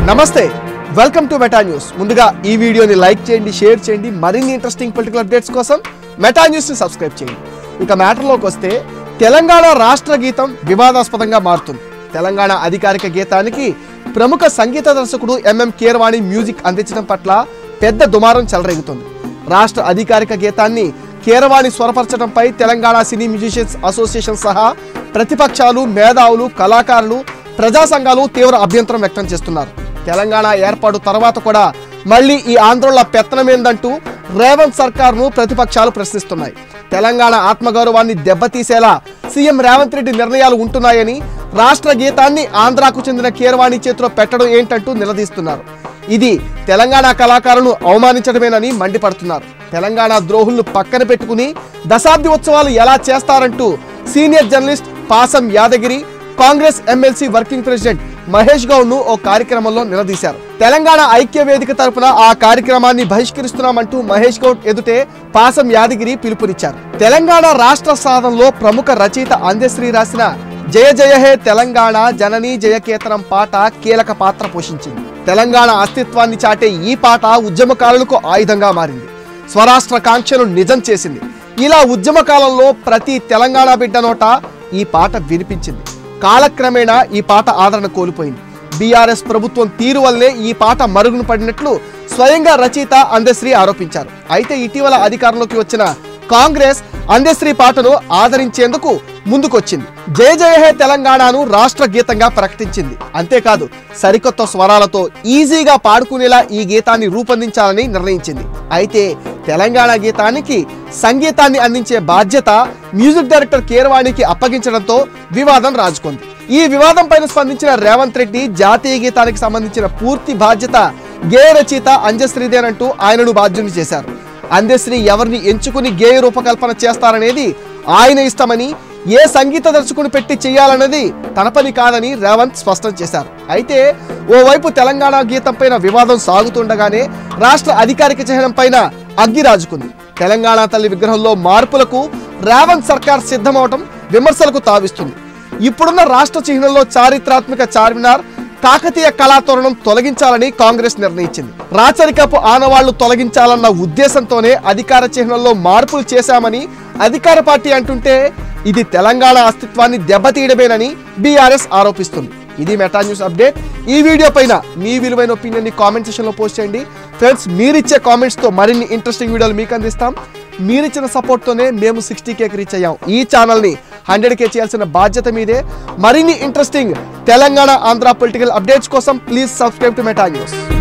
నమస్తే welcome to Meta news ముందుగా ఈ వీడియోని లైక్ చేయండి షేర్ చేయండి మరిన్ని ఇంట్రెస్టింగ్ పొలిటికల్ అప్డేట్స్ కోసం మెటా న్యూస్ని సబ్స్క్రైబ్ చేయండి ఇక మ్యాటర్లోకి వస్తే తెలంగాణ రాష్ట్ర గీతం వివాదాస్పదంగా మారుతుంది తెలంగాణ అధికారిక గీతానికి ప్రముఖ సంగీత దర్శకుడు ఎంఎం కీరవాణి మ్యూజిక్ అందించడం పట్ల పెద్ద దుమారం చెలరేగుతుంది రాష్ట్ర అధికారిక గీతాన్ని కీరవాణి స్వరపరచడంపై తెలంగాణ సినీ మ్యూజిషియన్స్ అసోసియేషన్ సహా ప్రతిపక్షాలు మేధావులు కళాకారులు ప్రజా సంఘాలు తీవ్ర అభ్యంతరం వ్యక్తం చేస్తున్నారు తెలంగాణ ఏర్పాటు తర్వాత కూడా మళ్ళీ ఈ ఆందోళన పెత్తనమేందంటూ రేవంత్ సర్కార్ను ప్రతిపక్షాలు ప్రశ్నిస్తున్నాయి తెలంగాణ ఆత్మగౌరవాన్ని దెబ్బతీసేలా సీఎం రేవంత్ రెడ్డి నిర్ణయాలు ఉంటున్నాయని రాష్ట్ర గీతాన్ని ఆంధ్రాకు చెందిన కీరవాణి చేతిలో పెట్టడం ఏంటంటూ నిలదీస్తున్నారు ఇది తెలంగాణ కళాకారులను అవమానించడమేనని మండిపడుతున్నారు తెలంగాణ ద్రోహులను పక్కన పెట్టుకుని దశాబ్ది ఉత్సవాలు ఎలా చేస్తారంటూ senior journalist Pasam Yadagiri Congress MLC working president Mahesh Goud ను ఓ కార్యక్రమంలో నిలదీశారు తెలంగాణ ఐక్య వేదిక తరపున ఆ కార్యక్రమాన్ని బహిష్కరిస్తున్నామంటూ మహేష్ గౌడ్ ఎదుటే పాసం యాదగిరి పిలుపునిచ్చారు తెలంగాణ రాష్ట్ర సాధనలో ప్రముఖ రచయిత అందశ్రీ రాసిన జయ జయ హే తెలంగాణ జననీ జయకేతనం పాట కీలక పాత్ర పోషించింది తెలంగాణ అస్తిత్వాన్ని చాటే ఈ పాట ఉద్యమకారులకు ఆయుధంగా మారింది స్వరాష్ట్ర కాంక్షను నిజం చేసింది ఇలా ఉద్యమ కాలంలో ప్రతి తెలంగాణ బిడ్డ నోట ఈ పాట వినిపించింది కాలక్రమేణా ఈ పాట ఆదరణ కోల్పోయింది బీఆర్ఎస్ ప్రభుత్వం తీరు వల్లే ఈ పాట మరుగున పడినట్లు స్వయంగా రచయిత అందశ్రీ ఆరోపించారు అయితే ఇటీవల అధికారంలోకి వచ్చిన కాంగ్రెస్ అందశ్రీ పాటను ఆదరించేందుకు ముందుకొచ్చింది జయ జయ హే తెలంగాణను రాష్ట్ర గీతంగా ప్రకటించింది అంతేకాదు సరికొత్త స్వరాలతో ఈజీగా పాడుకునేలా ఈ గీతాన్ని రూపొందించాలని నిర్ణయించింది అయితే తెలంగాణ గీతానికి సంగీతాన్ని అందించే బాధ్యత మ్యూజిక్ డైరెక్టర్ కీరవాణికి అప్పగించడంతో వివాదం రాజుకుంది ఈ వివాదం పైన స్పందించిన రేవంత్ రెడ్డి జాతీయ గీతానికి సంబంధించిన పూర్తి బాధ్యత గేయ రచయిత అంజశ్రీదేనంటూ ఆయనను బాధ్యుని చేశారు అందశ్రీ ఎవరిని ఎంచుకుని గేయ రూపకల్పన చేస్తారనేది ఆయన ఇష్టమని ఏ సంగీత దర్శకుని పెట్టి చేయాలన్నది తన పని కాదని రేవంత్ స్పష్టం చేశారు అయితే ఓవైపు తెలంగాణ గీతం పైన వివాదం సాగుతుండగానే రాష్ట్ర అధికారిక చిహ్నం పైన అగ్గి రాజుకుంది తెలంగాణ తల్లి విగ్రహంలో మార్పులకు రేవంత్ సర్కార్ సిద్ధమవటం విమర్శలకు తావిస్తుంది ఇప్పుడున్న రాష్ట్ర చిహ్నంలో చారిత్రాత్మక చార్మినార్ కాకతీయ కళాతోరణం తొలగించాలని కాంగ్రెస్ నిర్ణయించింది రాచరికపు ఆనవాళ్లు తొలగించాలన్న ఉద్దేశంతోనే అధికార చిహ్నంలో మార్పులు చేశామని అధికార పార్టీ అంటుంటే ఇది తెలంగాణ అస్తిత్వాన్ని దెబ్బతీయడమేనని బీఆర్ఎస్ ఆరోపిస్తుంది ఇది మెటా న్యూస్ అప్డేట్ ఈ వీడియో పైన మీ విలువైన ఒపీనియన్ ని కామెంట్ సెక్షన్ లో పోస్ట్ చేయండి ఫ్రెండ్స్ మీరిచ్చే కామెంట్స్ తో మరిన్ని ఇంట్రెస్టింగ్ వీడియోలు మీకు అందిస్తాం మీరిచ్చిన సపోర్ట్ తోనే మేము సిక్స్టీ కేకి రీచ్ అయ్యాం ఈ ఛానల్ ని హండ్రెడ్ కే చేయాల్సిన బాధ్యత మీదే మరిన్ని interesting Telangana Andhra political updates కోసం please subscribe to Meta news